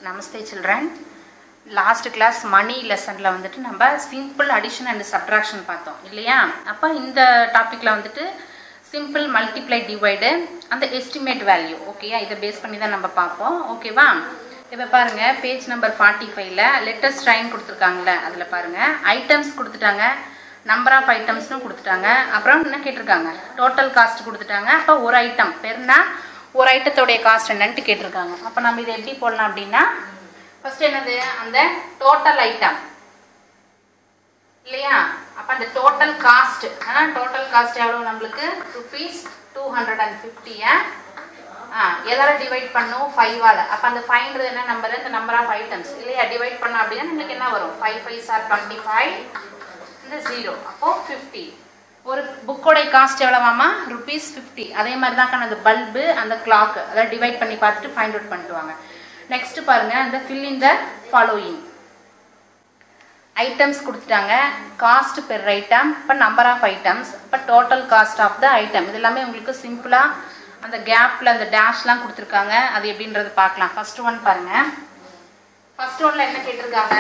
நமஸ்தே children last class money லெசனில் வந்துட்டு நம்ம சிம்பிள் அடிஷன் அண்ட் சப்ட்ராக்ஷன் பார்த்தோம் இல்லையா அப்போ இந்த டாப்பிக்கில் வந்துட்டு சிம்பிள் மல்டிப்ளை டிவைடு அந்த எஸ்டிமேட் வேல்யூ ஓகேயா இதை பேஸ் பண்ணி தான் நம்ம பார்ப்போம் ஓகேவா இப்போ பாருங்க பேஜ் நம்பர் ஃபார்ட்டி ஃபைவ்ல லெட்டஸ்ட் ட்ரைன் கொடுத்துருக்காங்கல்ல அதில் பாருங்க ஐட்டம்ஸ் கொடுத்துட்டாங்க நம்பர் ஆஃப் ஐட்டம்ஸ்னு கொடுத்துட்டாங்க அப்புறம் என்ன கேட்டிருக்காங்க டோட்டல் காஸ்ட் கொடுத்துட்டாங்க அப்போ ஒரு ஐட்டம் பெருனா ஒரு ஐட்டத்தோடைய காஸ்ட் என்னன்ட்டு கேட்டிருக்காங்க அப்போ நம்ம இதை எப்படி போடலாம் அப்படின்னா ஃபர்ஸ்ட் என்னது அந்த டோட்டல் ஐட்டம் இல்லையா அப்போ அந்த டோட்டல் காஸ்ட் டோட்டல் காஸ்ட் எவ்வளோ நம்மளுக்கு ருபீஸ் டூ ஹண்ட்ரட் அண்ட் ஃபிஃப்டியை எதால டிவைட் பண்ணும் ஃபைவால் அப்போ அந்த ஃபைவ்ன்றது என்ன நம்பர் இந்த நம்பர் ஆஃப் ஐட்டம்ஸ் இல்லையா டிவைட் பண்ணோம் அப்படின்னா நம்மளுக்கு என்ன வரும் five five are twenty five இந்த ஜீரோ அப்போ ஃபிஃப்டி ஒரு புக்கோடைய காஸ்ட் எவ்வளவாமா ருபீஸ் ஃபிஃப்டி அதே மாதிரி தான் அந்த பல்பு அந்த கிளாக் அதாவது டிவைட் பண்ணி பார்த்துட்டு ஃபைண்ட் அவுட் பண்ணிட்டு வாங்க நெக்ஸ்ட் பாருங்க அந்த fill in the following items கொடுத்துட்டாங்க காஸ்ட் பெர் ஐட்டம் இப்போ நம்பர் ஆஃப் ஐட்டம்ஸ் இப்போ total cost of the item இது எல்லாமே உங்களுக்கு சிம்பிளாக அந்த கேப்பில் அந்த டேஷ்லாம் கொடுத்துருக்காங்க அது எப்படின்றது பார்க்கலாம் ஃபர்ஸ்ட் ஒன் பாருங்க ஃபர்ஸ்ட் ஒன்ல என்ன கேட்டிருக்காங்க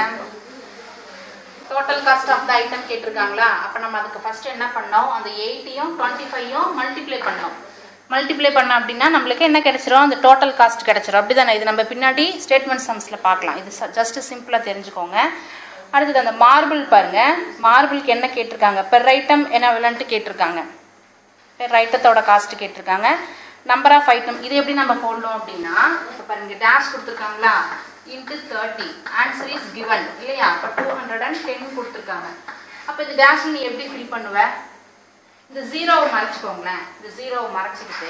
total cost of the item கேட்டிருக்காங்களா அப்போ நம்ம அதுக்கு ஃபர்ஸ்ட் என்ன பண்ணோம் அந்த எயிட்டியும் டுவெண்ட்டி ஃபைவையும் மல்டிப்ளை பண்ணோம் மல்டிப்ளை பண்ண அப்படின்னா நம்மளுக்கு என்ன கிடைச்சிரும் அந்த டோட்டல் காஸ்ட் கிடைச்சிரும் அப்படிதானே இது நம்ம பின்னாடி ஸ்டேட்மெண்ட் சம்ஸில் பார்க்கலாம் இது ஜஸ்ட் சிம்பிளாக தெரிஞ்சுக்கோங்க அடுத்தது அந்த மார்பிள் பாருங்க மார்பிளுக்கு என்ன கேட்டிருக்காங்க பெர் ஐட்டம் என்ன விலன்ட்டு கேட்டிருக்காங்க பெர் ஐட்டத்தோட காஸ்ட் கேட்டிருக்காங்க நம்பர் ஆஃப் ஐட்டம் இது எப்படி நம்ம போடணும் அப்படின்னா இப்போ பாருங்க டேஷ் கொடுத்துருக்காங்களா into thirty answer is given இல்லையா அப்போ டூ ஹண்ட்ரட் அண்ட் டென் கொடுத்துருக்காங்க அப்போ இந்த டேஷ் நீ எப்படி ஃபில் பண்ணுவ இந்த ஜீரோவை மறைச்சிக்கோங்களேன் இந்த ஜீரோவை மறைச்சிக்கிட்டு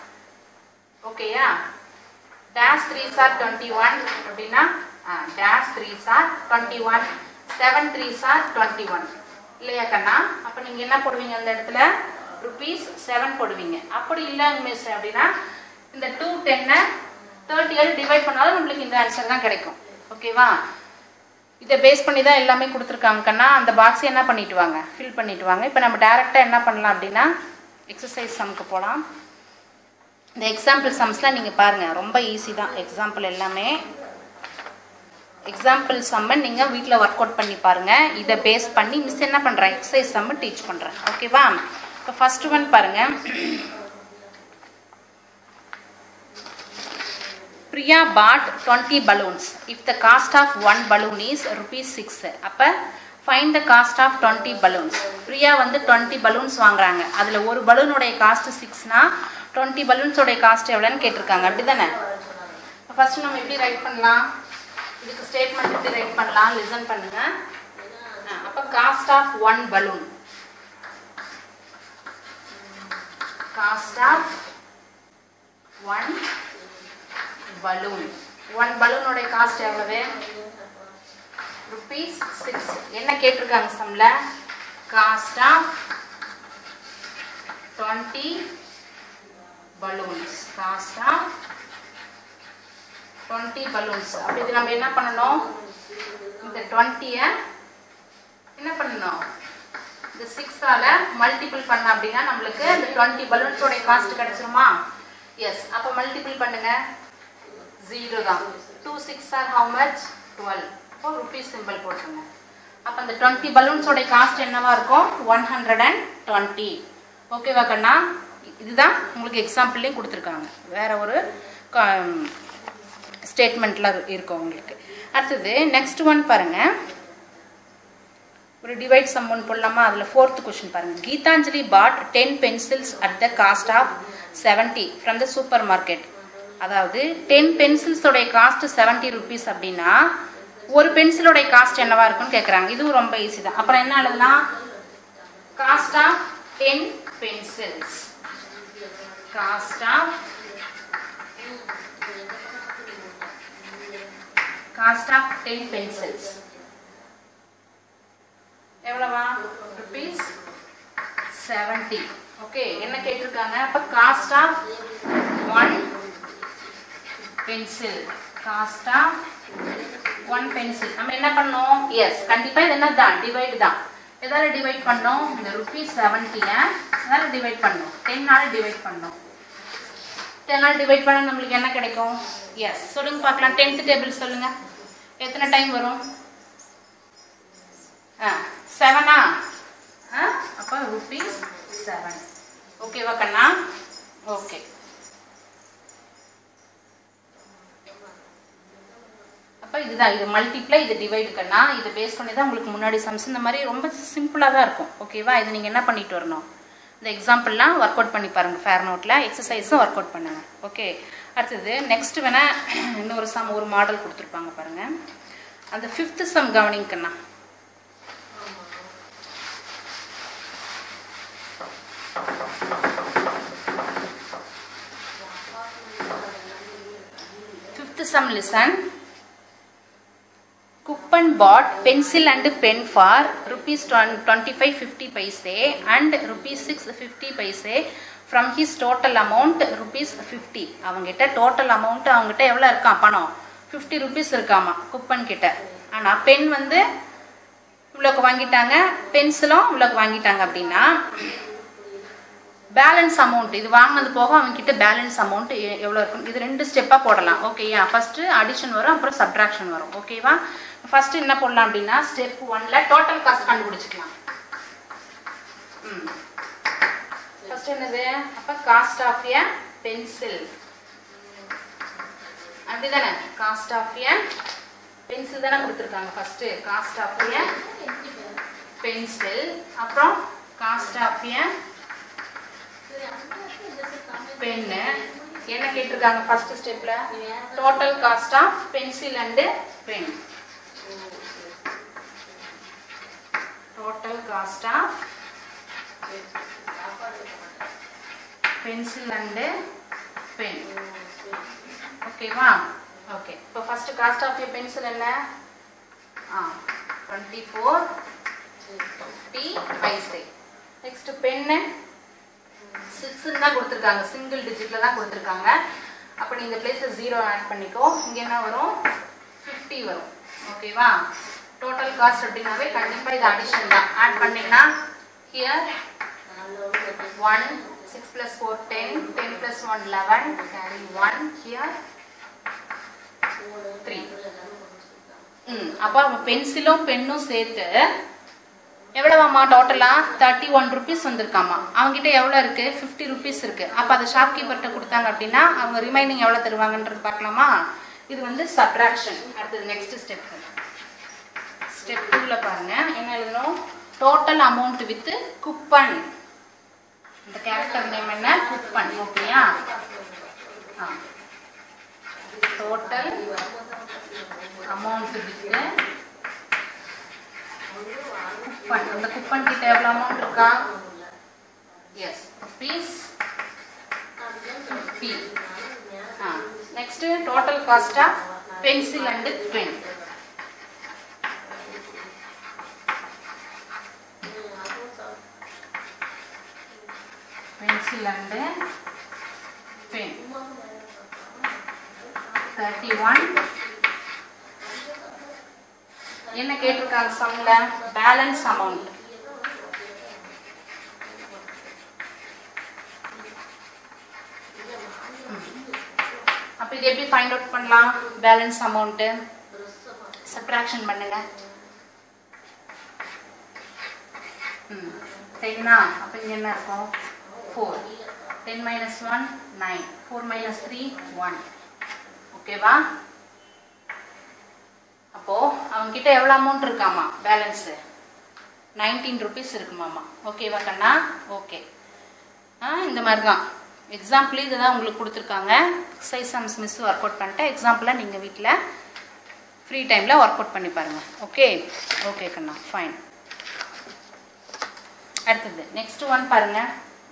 ஓகேயா டேஷ் த்ரீ சார் டுவெண்ட்டி ஒன் அப்படின்னா டேஷ் த்ரீ சார் டுவெண்ட்டி ஒன் செவன் த்ரீ சார் டுவெண்ட்டி ஒன் இல்லையா கண்ணா அப்போ நீங்கள் என்ன போடுவீங்க அந்த இடத்துல ருபீஸ் செவன் போடுவீங்க அப்படி இல்லைங்க மிஸ் அப்படின்னா இந்த டூ டென்னை தேர்ட்டியால் டிவைட் பண்ணாலும் நம்மளுக்கு இந்த ஆன்சர் தான் கிடைக்கும் ஓகேவா இதை பேஸ் பண்ணி தான் எல்லாமே கொடுத்துருக்காங்க கண்ணா அந்த பாக்ஸ் என்ன பண்ணிட்டு வாங்க ஃபில் பண்ணிட்டு வாங்க இப்போ நம்ம டேரெக்டாக என்ன பண்ணலாம் அப்படின்னா எக்ஸசைஸ் சம்க்கு போகலாம் இந்த எக்ஸாம்பிள் சம்ஸ்லாம் நீங்கள் பாருங்கள் ரொம்ப ஈஸி தான் எக்ஸாம்பிள் எல்லாமே எக்ஸாம்பிள் சம்மை நீங்கள் வீட்டில் ஒர்க் அவுட் பண்ணி பாருங்கள் இதை பேஸ் பண்ணி மிஸ் என்ன பண்ணுறேன் எக்ஸசைஸ் சம்மு டீச் பண்ணுறேன் ஓகேவா இப்போ ஃபர்ஸ்ட் ஒன் பாருங்கள் Priya bought twenty balloons if the cost of one balloon is rupees six அப்போ find the cost of twenty balloons Priya வந்து டுவெண்ட்டி பலூன்ஸ் வாங்குறாங்க அதில் ஒரு பலூனுடைய காஸ்ட் சிக்ஸ்னா டுவெண்ட்டி பலூன்ஸோடைய காஸ்ட் எவ்வளோன்னு கேட்டிருக்காங்க அப்படி தானே ஃபர்ஸ்ட் நம்ம எப்படி ரைட் பண்ணலாம் இதுக்கு ஸ்டேட்மெண்ட் எப்படி ரைட் பண்ணலாம் லிசன் பண்ணுங்க அப்போ cost of one balloon cost of one balloon one பலூனோட காஸ்ட் எவ்வளவு ருபீஸ் சிக்ஸ் என்ன கேட்டிருக்காங்க சம்ல cost of twenty balloons cost of twenty balloons அப்படி இது நம்ம என்ன பண்ணணும் இந்த டுவெண்ட்டியை என்ன பண்ணணும் இந்த சிக்ஸால மல்டிபிள் பண்ண அப்படின்னா நம்மளுக்கு இந்த டுவெண்ட்டி பலூன்ஸோட காஸ்ட் கிடைச்சிருமா எஸ் அப்போ மல்டிபிள் பண்ணுங்க ஜீரோ தான் two six are how much twelve இப்போ ருபீஸ் சிம்பிள் போட்டுருங்க அப்போ அந்த டுவெண்ட்டி பலூன்ஸோட காஸ்ட் என்னவா இருக்கும் ஒன் ஹண்ட்ரட் அண்ட் டுவெண்ட்டி ஓகேவா கண்ணா இதுதான் உங்களுக்கு எக்ஸாம்பிள்லேயும் கொடுத்துருக்காங்க வேற ஒரு ஸ்டேட்மெண்ட்டில் இருக்கும் உங்களுக்கு அடுத்தது நெக்ஸ்ட் ஒன் பாருங்க ஒரு டிவைட் சம் ஒன் போடலாமா அதில் ஃபோர்த் கொஸ்டின் பாருங்க Geetanjali bought ten pencils at the cost of seventy from the supermarket அதாவது டென் பென்சில்ஸோடைய காஸ்ட் செவன்ட்டி ருபீஸ் அப்படின்னா ஒரு பென்சிலோடைய காஸ்ட் என்னவா இருக்கும்னு கேட்குறாங்க இதுவும் ரொம்ப ஈஸி தான் அப்புறம் என்ன எழுதலாம் cost of ten pencils cost of cost of ten pencils எவ்வளவா ருபீஸ் செவன்ட்டி ஓகே என்ன கேட்டிருக்காங்க அப்போ cost of one pencil cost of one pencil நம்ம என்ன பண்ணோம் எஸ் கண்டிப்பாக இது என்ன தான் டிவைட் தான் எதால டிவைட் பண்ணோம் இந்த ருபீஸ் செவன்ட்டியை எதால டிவைட் பண்ணோம் டென்னால டிவைட் பண்ணோம் டென்னால் டிவைட் பண்ணால் நம்மளுக்கு என்ன கிடைக்கும் எஸ் சொல்லுங்க பார்க்கலாம் டென்த் டேபிள் சொல்லுங்க எத்தனை டைம் வரும் ஆ செவனா ஆ அப்போ ருபீஸ் செவன் ஓகேவா கண்ணா ஓகே அப்போ இதுதான் இது மல்டிப்ளை இது டிவைடு கண்ணா இது பேஸ் பண்ணி தான் உங்களுக்கு முன்னாடி சம்ஸ் இந்த மாதிரி ரொம்ப சிம்பிளாக தான் இருக்கும் ஓகேவா இது நீங்கள் என்ன பண்ணிட்டு வரணும் இந்த எக்ஸாம்பிள்லாம் ஒர்க் அவுட் பண்ணி பாருங்கள் ஃபேர் நோட்டில் எக்ஸசைஸும் ஒர்க் அவுட் பண்ணுங்க ஓகே அடுத்தது நெக்ஸ்ட் வேணா இன்னொரு சம் ஒரு மாடல் கொடுத்துருப்பாங்க பாருங்க அந்த ஃபிஃப்த் சம் கவனிங்கண்ணா fifth sum listen Coupon bought pencil and pen for rupees 25 50 paise and rupees 6 50 paise from his total amount rupees 50 அவங்ககிட்ட டோட்டல் அமௌண்ட் அவங்ககிட்ட எவ்வளோ இருக்கான் பணம் ஃபிஃப்டி ருபீஸ் இருக்காமா குப்பன் கிட்ட ஆனால் பென் வந்து இவ்வளோக்கு வாங்கிட்டாங்க பென்சிலும் இவ்வளோக்கு வாங்கிட்டாங்க அப்படின்னா பேலன்ஸ் அமௌண்ட் இது வாங்கினது போக அவங்க கிட்ட பேலன்ஸ் அமௌண்ட் எவ்வளோ இருக்கும் இது ரெண்டு ஸ்டெப்பாக போடலாம் ஓகேயா ஃபர்ஸ்ட் அடிஷன் வரும் அப்புறம் சப்ட்ராக்ஷன் வரும் ஓகேவா ஃபர்ஸ்ட் என்ன போடலாம் அப்படின்னா ஸ்டெப் ஒன்ல டோட்டல் காஸ்ட் கண்டுபிடிச்சிக்கலாம் ம் ஃபர்ஸ்ட் என்னது அப்ப காஸ்ட் ஆஃப் எ பென்சில் அப்படிதானே காஸ்ட் ஆஃப் எ பென்சில் தானே கொடுத்துருக்காங்க first cost of a pencil அப்புறம் காஸ்ட் ஆஃப் எ பென்னு என்ன கேட்டிருக்காங்க ஃபர்ஸ்ட் ஸ்டெப்ல total cost of pencil and pen total cost of pencil and pen ஓகேவா ஓகே இப்போ first cost of your pencil என்ன ஆ twenty four fifty paise next pen சிக்ஸ்ன்னு தான் கொடுத்துருக்காங்க சிங்கிள் டிஜிட்டில் தான் கொடுத்துருக்காங்க அப்போ நீ இந்த பிளேஸில் ஜீரோ ஆட் பண்ணிக்கோ இங்கே என்ன வரும் ஃபிஃப்டி வரும் ஓகேவா டோட்டல் காஸ்ட் அப்படின்னாவே கண்டிப்பாக இது அடிஷன் தான் ஆட் பண்ணீங்கன்னா here one six plus four ten ten plus one eleven carry one here three ம் அப்போ பென்சிலும் பென்னும் சேர்த்து எவ்வளவாம்மா டோட்டலா தேர்ட்டி ஒன் ருபீஸ் வந்திருக்காமா அவங்ககிட்ட எவ்வளோ இருக்கு ஃபிஃப்டி ருபீஸ் இருக்கு அப்போ அதை ஷாப்கீப்பர்கிட்ட கொடுத்தாங்க அப்படின்னா அவங்க ரிமைனிங் எவ்வளோ தருவாங்கன்றது பார்க்கலாமா இது வந்து சப்ராக்ஷன் அடுத்தது நெக்ஸ்ட் ஸ்டெப் ஸ்டெப் டூவில் பாருங்க என்ன எழுதணும் டோட்டல் அமௌண்ட் வித் குப்பன் இந்த கேரக்டர் நேம் என்ன குப்பன் ஓகேயா டோட்டல் அமௌண்ட் வித் குப்பன் அந்த குப்பன் கிட்ட எவ்வளோ அமௌண்ட் இருக்கா எஸ் ருபீஸ் ஃபிஃப்டி ஆ next total cost of pencil and pen pencil and pen. 31 என்ன கேட்டிருக்காங்க சம்ல பேலன்ஸ் அமௌண்ட் அப்ப இது எப்படி ஃபைண்ட் அவுட் பண்ணலாம் பேலன்ஸ் அமௌண்ட் சப்ட்ராக்ஷன் பண்ணுங்க ம் சரிங்களா அப்போ இங்கே என்ன இருக்கும் four ten minus one nine four minus three one ஓகேவா அப்போ அவங்க கிட்ட எவ்வளோ அமௌண்ட் இருக்காமா பேலன்ஸு நைன்டீன் ருபீஸ் இருக்குமாமா ஓகேவா கண்ணா ஓகே ஆ இந்த மாதிரி தான் எக்ஸாம்பிள் இதுதான் உங்களுக்கு கொடுத்துருக்காங்க exercise sums miss work out பண்ணிட்டேன் எக்ஸாம்பிளாக நீங்கள் வீட்டில் ஃப்ரீ டைமில் ஒர்க் அவுட் பண்ணி பாருங்கள் ஓகே ஓகே கண்ணா ஃபைன் அடுத்தது நெக்ஸ்ட் ஒன் பாருங்கள்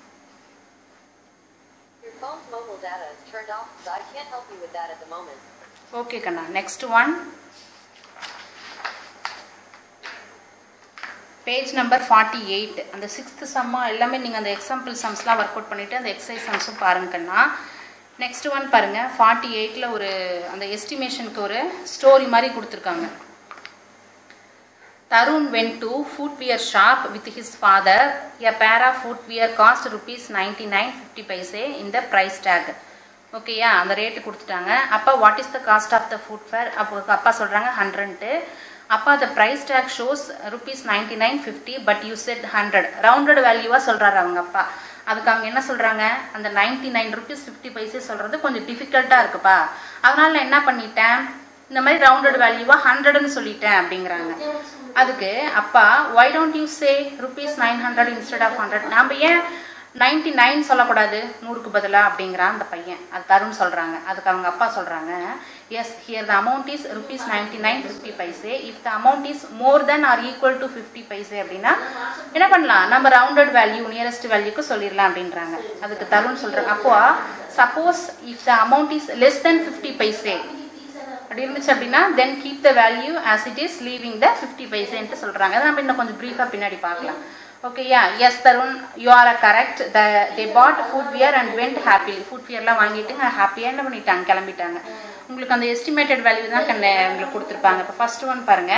Your phone's mobile data is turned off, so I can't help you with that at the moment. Okay கண்ணா next one page number forty eight அந்த sixth சம்மா எல்லாமே நீங்கள் அந்த எக்ஸாம்பிள் சம்ஸ்லாம் ஒர்க் அவுட் பண்ணிவிட்டு அந்த எக்ஸசைஸ் சம்ஸும் பாருங்க கண்ணா நெக்ஸ்ட் ஒன் பாருங்கள் ஃபார்ட்டி எயிட்டில் ஒரு அந்த எஸ்டிமேஷனுக்கு ஒரு ஸ்டோரி மாதிரி கொடுத்துருக்காங்க Tarun went to footwear shop with his father. A pair of footwear cost rupees 99 50 paise in the price tag. ஓகேயா அந்த ரேட்டு கொடுத்துட்டாங்க அப்பா what is the cost of the footwear அப்போ அப்பா சொல்கிறாங்க ஹண்ட்ரட்ன்ட்டு அப்பா the price tag shows rupees ninety nine fifty but you said hundred rounded வேல்யூவாக சொல்கிறாரு அவங்க அப்பா அதுக்கு அவங்க என்ன சொல்கிறாங்க அந்த ninety nine rupees fifty paise சொல்கிறது கொஞ்சம் டிஃபிகல்ட்டாக இருக்குப்பா அதனால நான் என்ன பண்ணிட்டேன் இந்த மாதிரி ரவுண்டட் வேல்யூவாக ஹண்ட்ரட்னு சொல்லிட்டேன் அப்படிங்கிறாங்க அதுக்கு அப்பா why don't you say rupees nine hundred instead of hundred நம்ம ஏன் நைன்டி நைன் சொல்லக்கூடாது நூறுக்கு பதிலாக அப்படிங்கிறான் அந்த பையன் அது தருண் சொல்கிறாங்க அதுக்கு அவங்க அப்பா சொல்கிறாங்க yes here the amount is rupees ninety nine fifty paise if the amount is more than or equal to fifty paise அப்படின்னா என்ன பண்ணலாம் நம்ம ரவுண்டட் வேல்யூ நியரஸ்ட் வேல்யூக்கு சொல்லிடலாம் அப்படின்றாங்க அதுக்கு தருண் சொல்கிறாங்க அப்போ suppose if the amount is less than fifty paise அப்படி இருந்துச்சு அப்படின்னா then keep the value as it is leaving the fifty பைசேன்ட்டு சொல்கிறாங்க அதை நம்ம இன்னும் கொஞ்சம் ப்ரீஃபாக பின்னாடி பார்க்கலாம் ஓகேயா yes Tarun you are a correct the they bought footwear and went happily ஃபுட் வியர்லாம் வாங்கிட்டு ஹாப்பியாக என்ன பண்ணிட்டாங்க கிளம்பிட்டாங்க உங்களுக்கு அந்த எஸ்டிமேட்டட் வேல்யூ தான் கண்ண உங்களுக்கு கொடுத்துருப்பாங்க இப்போ ஃபர்ஸ்ட் ஒன் பாருங்க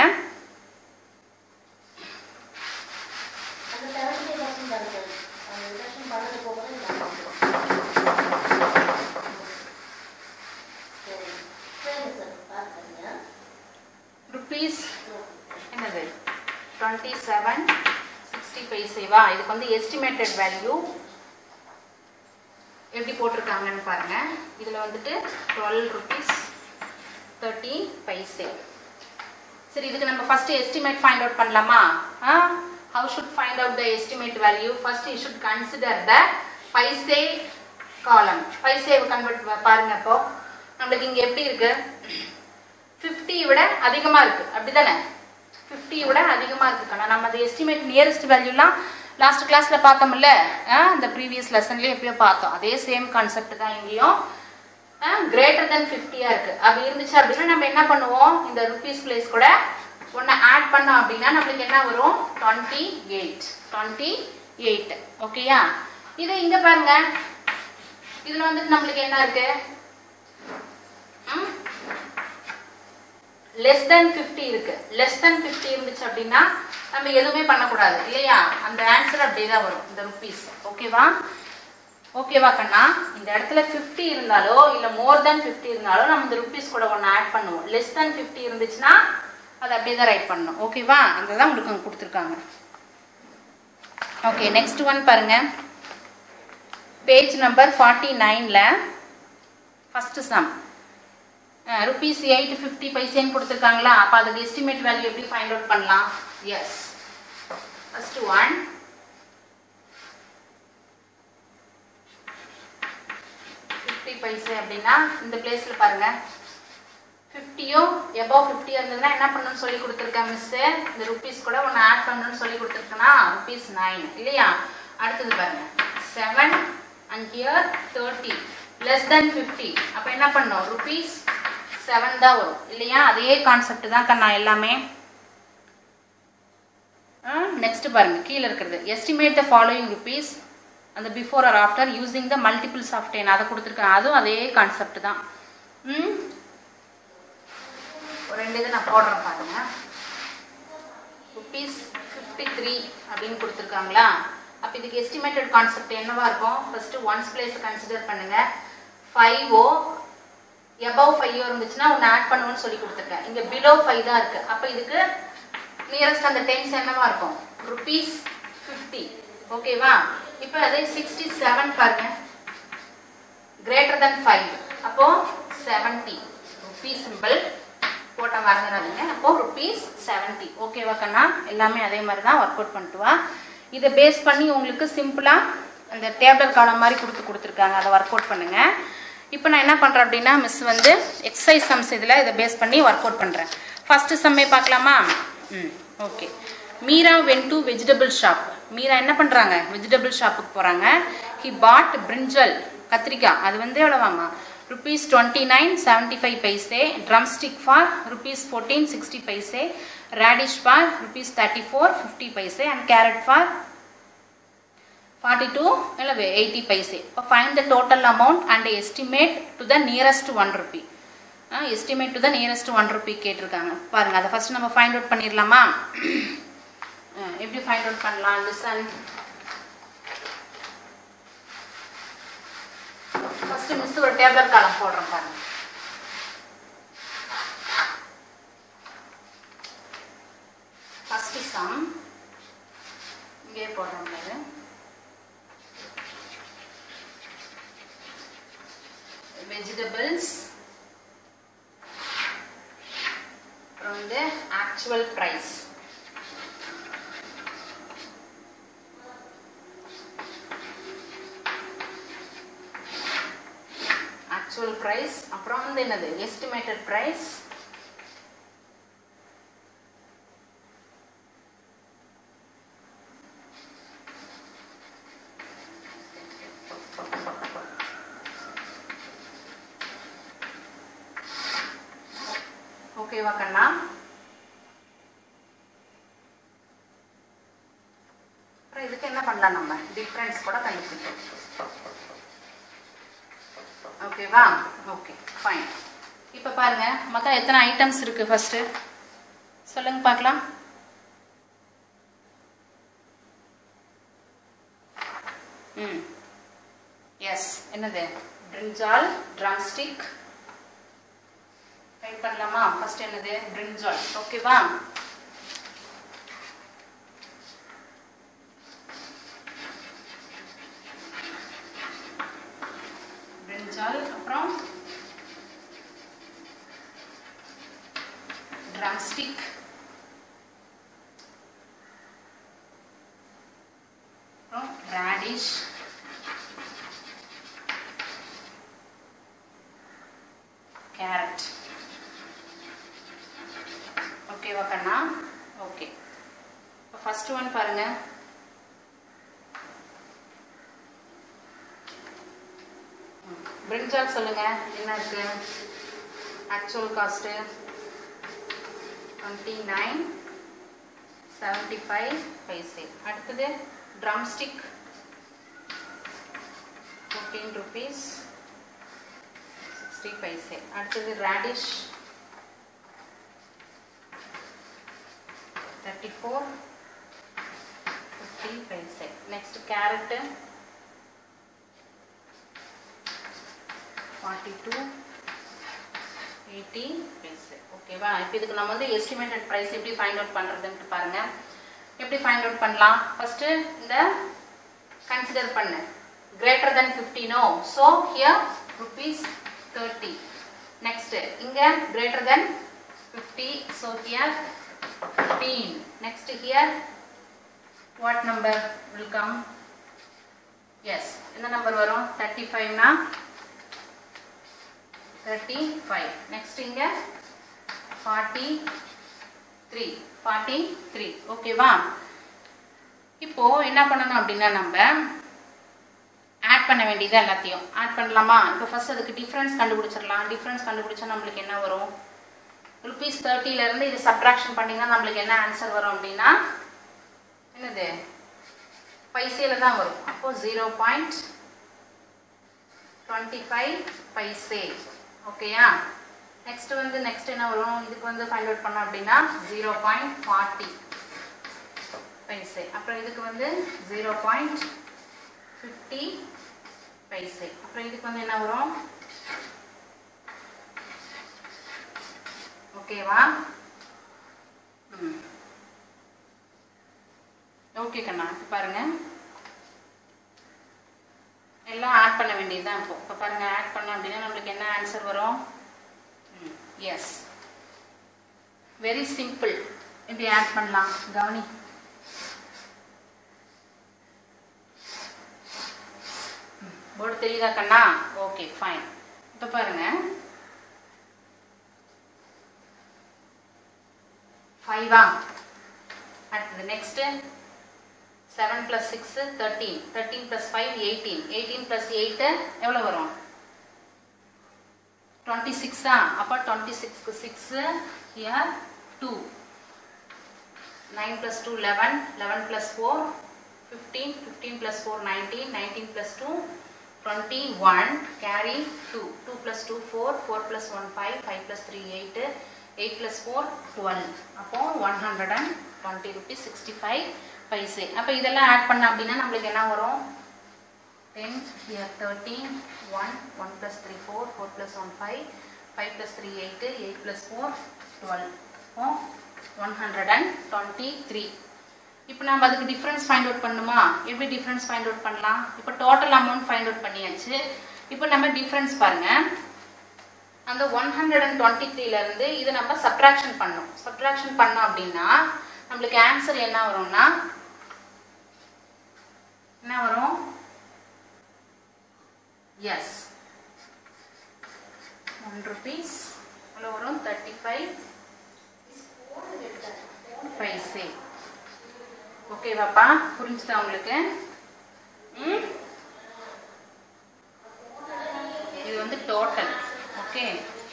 ருபீஸ் என்னது டுவெண்ட்டி செவன் சிக்ஸ்டி பைசேவா இதுக்கு வந்து எஸ்டிமேட்டட் வேல்யூ எப்படி போட்டிருக்காங்கன்னு பாருங்க இதில் வந்துட்டு டுவெல் ருபீஸ் தேர்ட்டி பைசே சரி இதுக்கு நம்ம ஃபர்ஸ்ட் எஸ்டிமேட் ஃபைண்ட் அவுட் பண்ணலாமா how should find out the estimate value first you should consider the paise column paise convert பாருங்க இப்போ நம்மளுக்கு இங்கே எப்படி இருக்கு ஃபிஃப்டி விட அதிகமாக இருக்கு அப்படிதானே ஃபிஃப்டி விட அதிகமாக இருக்கு கண்ணா நம்ம அந்த எஸ்டிமேட் நியரஸ்ட் வேல்யூலாம் லாஸ்ட் கிளாஸ்ல பார்த்தோம்ல இந்த ப்ரீவியஸ் லெசன்லேயே எப்பயோ பார்த்தோம் அதே சேம் கான்செப்ட் தான் இங்கேயும் கிரேட்டர் தென் ஃபிஃப்டியா இருக்கு அப்படி இருந்துச்சு அப்படின்னா நம்ம என்ன பண்ணுவோம் இந்த ருபீஸ் பிளேஸ் கூட ஒன்று ஆட் பண்ணோம் அப்படின்னா நம்மளுக்கு என்ன வரும் டுவெண்ட்டி எயிட் டுவெண்ட்டி எயிட் ஓகேயா இது இங்க பாருங்க இதுல வந்துட்டு நம்மளுக்கு என்ன இருக்கு லெஸ் தென் ஃபிஃப்டி இருக்கு லெஸ் தென் ஃபிஃப்டி இருந்துச்சு அப்படின்னா நம்ம எதுவுமே பண்ணக்கூடாது இல்லையா அந்த ஆன்சர் அப்படியே தான் வரும் இந்த ருபீஸ் ஓகேவா ஓகேவா கண்ணா இந்த இடத்துல ஃபிஃப்டி இருந்தாலோ இல்லை மோர் தென் ஃபிஃப்டி இருந்தாலோ நம்ம இந்த ருபீஸ் கூட ஒன்று ஆட் பண்ணுவோம் லெஸ் தென் ஃபிஃப்டி இருந்துச்சுன்னா அதை அப்படியே தான் ரைட் பண்ணணும் ஓகேவா அந்த தான் உங்களுக்கு அங்கே கொடுத்துருக்காங்க ஓகே நெக்ஸ்ட் ஒன் பாருங்க பேஜ் நம்பர் ஃபார்ட்டி நைனில் first sum rupees eight fifty பைசேன்னு கொடுத்துருக்காங்களா அப்போ அதுக்கு எஸ்டிமேட் வேல்யூ எப்படி ஃபைண்ட் அவுட் பண்ணலாம் yes first one fifty paise அப்படின்னா இந்த பிளேஸில் பாருங்க ஃபிஃப்டியும் எபவ் ஃபிஃப்டியாக இருந்ததுன்னா என்ன பண்ணணும்னு சொல்லி கொடுத்துருக்கேன் மிஸ்ஸு இந்த ருபீஸ் கூட ஒன்று ஆட் பண்ணணும்னு சொல்லி கொடுத்துருக்கேன்னா ருபீஸ் நைன் இல்லையா அடுத்தது பாருங்க seven and here thirty less than fifty அப்போ என்ன பண்ணோம் ருபீஸ் செவன் தான் வரும் இல்லையா அதே கான்செப்ட் தான் கண்ணா எல்லாமே நெக்ஸ்ட் பாருங்க கீழே இருக்கிறது எஸ்டிமேட் த ஃபாலோயிங் ருபீஸ் அந்த before or after using the multiples of ten அதை கொடுத்துருக்கேன் அதுவும் அதே கான்செப்ட் தான் ம் ஒரு ரெண்டு இது நான் போடுறேன் பாருங்க ருபீஸ் ஃபிஃப்டி த்ரீ அப்படின்னு கொடுத்துருக்காங்களா அப்போ இதுக்கு எஸ்டிமேட்டட் கான்செப்ட் என்னவா இருக்கும் ஃபர்ஸ்ட் ஒன்ஸ் பிளேஸ் கன்சிடர் பண்ணுங்க ஃபைவ் ஓ எபவ் ஃபைவ் இருந்துச்சுன்னா ஒன்று ஆட் பண்ணுவோம்னு சொல்லி கொடுத்துருக்கேன் இங்கே பிலோ ஃபைவ் தான் இருக்கு அப்போ இதுக்கு நியரஸ்ட் அந்த டென்ஸ் என்னவா இருக்கும் ருபீஸ் ஃபிஃப்டி ஓகேவா இப்போ அதே சிக்ஸ்டி செவன் பாருங்க கிரேட்டர் தென் ஃபைவ் அப்போ செவன்டி ருபீஸ் சிம்பிள் போட்ட மறந்துடாதீங்க அப்போ ருபீஸ் செவன்டி ஓகேவா கண்ணா எல்லாமே அதே மாதிரி தான் ஒர்க் அவுட் பண்ணிட்டு வா இதை பேஸ் பண்ணி உங்களுக்கு சிம்பிளாக அந்த டேப்லெட் காலம் மாதிரி கொடுத்து கொடுத்துருக்காங்க அதை ஒர்க் அவுட் பண்ணுங்க இப்போ நான் என்ன பண்ணுறேன் அப்படின்னா மிஸ் வந்து எக்ஸசைஸ் சம்ஸ் இதில் இதை பேஸ் பண்ணி ஒர்க் அவுட் பண்ணுறேன் ஃபஸ்ட்டு சம்மே பார்க்கலாமா ம் okay Meera went to vegetable shop Meera என்ன பண்ணுறாங்க வெஜிடபிள் ஷாப்புக்கு போகிறாங்க ஹி பாட் பிரிஞ்சல் கத்திரிக்காய் அது வந்து எவ்வளோவாமா rupees twenty nine seventy five paise drum stick for rupees fourteen sixty paise radish for rupees thirty four fifty paise and carrot for forty two இல்லை eighty paise இப்போ find the total amount and estimate to the nearest one rupee estimate to the nearest one rupee கேட்டிருக்காங்க பாருங்க அதை first நம்ம find out பண்ணிடலாமா எப்படி find out பண்ணலாம் listen first miss ஒரு டேப்லெட் காலம் போடுறேன் பாருங்க ஃபர்ஸ்ட் சம் இங்கே போடுறோம் பாரு வெஜிடபிள்ஸ் அப்புறம் வந்து ஆக்சுவல் ப்ரைஸ் ஆக்சுவல் ப்ரைஸ் அப்புறம் வந்து என்னது எஸ்டிமேட்டட் ப்ரைஸ் ஓகேவா கண்ணா அப்புறம் இதுக்கு என்ன பண்ணலாம் நம்ம டிஃப்ரென்ஸ் கூட கண்டுபிடிக்கலாம் ஓகேவா ஓகே ஃபைன் இப்போ பாருங்க மொத்தம் எத்தனை ஐட்டம்ஸ் இருக்கு ஃபர்ஸ்ட் சொல்லுங்க பார்க்கலாம் ம் எஸ் என்னது பிரிஞ்சால் ட்ரம்ஸ்டிக் ட்ரை பண்ணலாமா ஃபர்ஸ்ட் என்னது பிரிஞ்சால் ஓகேவா பிரிஞ்சால் அப்புறம் ட்ரம்ஸ்டிக் அப்புறம் ரேடிஷ் கேரட் ஓகேவா கண்ணா ஓகே இப்போ ஃபர்ஸ்ட் ஒன் பாருங்க பிரிஞ்சால் சொல்லுங்க என்ன இருக்கு actual cost twenty nine seventy five paise அடுத்தது drumstick fifteen rupees sixty paise அடுத்தது radish thirty four fifty paise next carrot forty two eighty paise ஓகேவா இப்போ இதுக்கு நம்ம வந்து எஸ்டிமேட்டட் ப்ரைஸ் எப்படி ஃபைண்ட் அவுட் பண்ணுறதுன்ட்டு பாருங்க எப்படி ஃபைண்ட் அவுட் பண்ணலாம் ஃபர்ஸ்ட் இந்த கன்சிடர் பண்ணு கிரேட்டர் தென் ஃபிஃப்டினோ so here rupees thirty next இங்க greater than fifty so here fifteen next here what number will come yes என்ன நம்பர் வரும் தேர்ட்டி ஃபைவ்னா தேர்ட்டி ஃபைவ் நெக்ஸ்ட் இங்க ஃபார்ட்டி த்ரீ ஃபார்ட்டி த்ரீ ஓகேவா இப்போ என்ன பண்ணணும் அப்படின்னா நம்ம ஆட் பண்ண வேண்டியது எல்லாத்தையும் ஆட் பண்ணலாமா இப்போ ஃபர்ஸ்ட் அதுக்கு டிஃப்ரென்ஸ் கண்டுபிடிச்சிடலாம் டிஃப்ரென்ஸ் கண்டுபிடிச்சா நம்மளுக்கு என்ன வரும் ருபீஸ் தேர்ட்டிலேருந்து இது சப்ட்ராக்ஷன் பண்ணிங்கன்னா நம்மளுக்கு என்ன ஆன்சர் வரும் அப்படின்னா என்னது பைசேல தான் வரும் அப்போ zero point twenty five paise ஓகேயா நெக்ஸ்ட் வந்து நெக்ஸ்ட் என்ன வரும் இதுக்கு வந்து ஃபைண்ட் அவுட் பண்ணோம் அப்படின்னா ஜீரோ பாயிண்ட் ஃபார்ட்டி பைசே அப்புறம் இதுக்கு வந்து ஜீரோ பாயிண்ட் ஃபிஃப்டி பைசே அப்புறம் இதுக்கு வந்து என்ன வரும் ஓகேவா ம் ஓகே கண்ணா இப்போ பாருங்க எல்லாம் ஆட் பண்ண வேண்டியது தான் இப்போ இப்போ பாருங்க ஆட் பண்ணோம் அப்படின்னா நம்மளுக்கு என்ன ஆன்சர் வரும் எஸ் வெரி சிம்பிள் இப்படி ஆட் பண்ணலாம் கவனி போர்டு தெரியுதா கண்ணா ஓகே ஃபைன் இப்போ பாருங்க ஃபைவா அடுத்தது next seven plus six thirteen thirteen plus five eighteen eighteen plus eight எவ்வளோ வரும் டுவெண்ட்டி சிக்ஸா அப்போ டுவெண்ட்டி சிக்ஸ்க்கு six here two nine plus two eleven eleven plus four fifteen fifteen plus four nineteen nineteen plus two twenty one carry two two plus two four four plus one five five plus three eight eight plus four twelve அப்போ one hundred and twenty rupees sixty five paise அப்போ இதெல்லாம் add பண்ண அப்படின்னா நம்மளுக்கு என்ன வரும் 10 here 13 1 1 plus 3 4 4 plus 1 5 5 plus 3 8 8 plus 4 12 இப்போ 123 இப்போ நம்ம அதுக்கு டிஃப்ரென்ஸ் ஃபைண்ட் அவுட் பண்ணுமா எப்படி டிஃப்ரென்ஸ் ஃபைண்ட் அவுட் பண்ணலாம் இப்போ டோட்டல் அமௌண்ட் ஃபைண்ட் அவுட் பண்ணியாச்சு இப்போ நம்ம டிஃப்ரென்ஸ் பாருங்க அந்த ஒன் ஹண்ட்ரட் அண்ட் டுவெண்ட்டி த்ரீலேருந்து இதை நம்ம சப்ட்ராக்ஷன் பண்ணோம் சப்ட்ராக்ஷன் பண்ணோம் அப்படின்னா நம்மளுக்கு ஆன்சர் என்ன வரும்னா என்ன வரும் எஸ் ஒன் ருபீஸ் எவ்வளோ வரும் தேர்ட்டி ஃபைவ் பைசே ஓகேவாப்பா புரிஞ்சுதா உங்களுக்கு ம் இது வந்து டோட்டல் ஓகே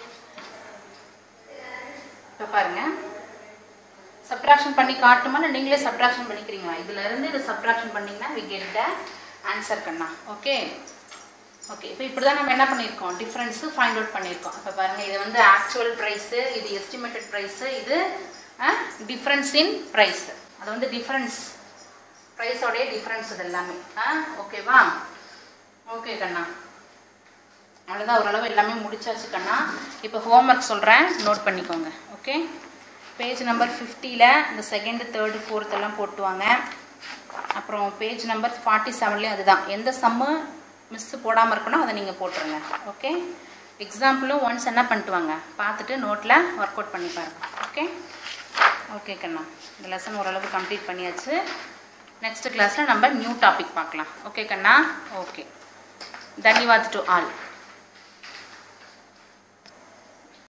இப்போ பாருங்க சப்ட்ராக்ஷன் பண்ணி காட்டுமா இல்லை நீங்களே சப்ட்ராக்ஷன் பண்ணிக்கிறீங்களா இதுல இருந்து இது சப்ட்ராக்ஷன் பண்ணீங்கன்னா வி கெட் த ஆன்சர் கண்ணா ஓகே ஓகே இப்போ இப்படி தான் நம்ம என்ன பண்ணியிருக்கோம் டிஃப்ரென்ஸு ஃபைண்ட் அவுட் பண்ணியிருக்கோம் இப்போ பாருங்கள் இது வந்து ஆக்சுவல் ப்ரைஸு இது எஸ்டிமேட்டட் ப்ரைஸு இது டிஃப்ரென்ஸ் இன் ப்ரைஸ் அது வந்து டிஃப்ரென்ஸ் ப்ரைஸோடைய டிஃப்ரென்ஸ் இது எல்லாமே ஆ ஓகேவா ஓகே கண்ணா அவ்வளோதான் ஓரளவு எல்லாமே முடிச்சாச்சு கண்ணா இப்போ ஹோம்ஒர்க் சொல்கிறேன் நோட் பண்ணிக்கோங்க ஓகே பேஜ் நம்பர் ஃபிஃப்டியில் இந்த செகண்டு தேர்டு ஃபோர்த் எல்லாம் போட்டுவாங்க அப்புறம் பேஜ் நம்பர் ஃபார்ட்டி செவன்லேயும் அதுதான் எந்த சம்மு மிஸ்ஸு போடாமல் இருக்கணும் அதை நீங்கள் போட்டுருங்க ஓகே எக்ஸாம்பிளும் ஒன்ஸ் என்ன பண்ணிட்டு வாங்க பார்த்துட்டு நோட்டில் ஒர்க் அவுட் பண்ணி பாருங்க ஓகே ஓகே கண்ணா இந்த லெசன் ஓரளவு கம்ப்ளீட் பண்ணியாச்சு நெக்ஸ்ட் கிளாஸில் நம்ம நியூ டாபிக் பார்க்கலாம் ஓகே கண்ணா ஓகே தன்யவாத் டு ஆல்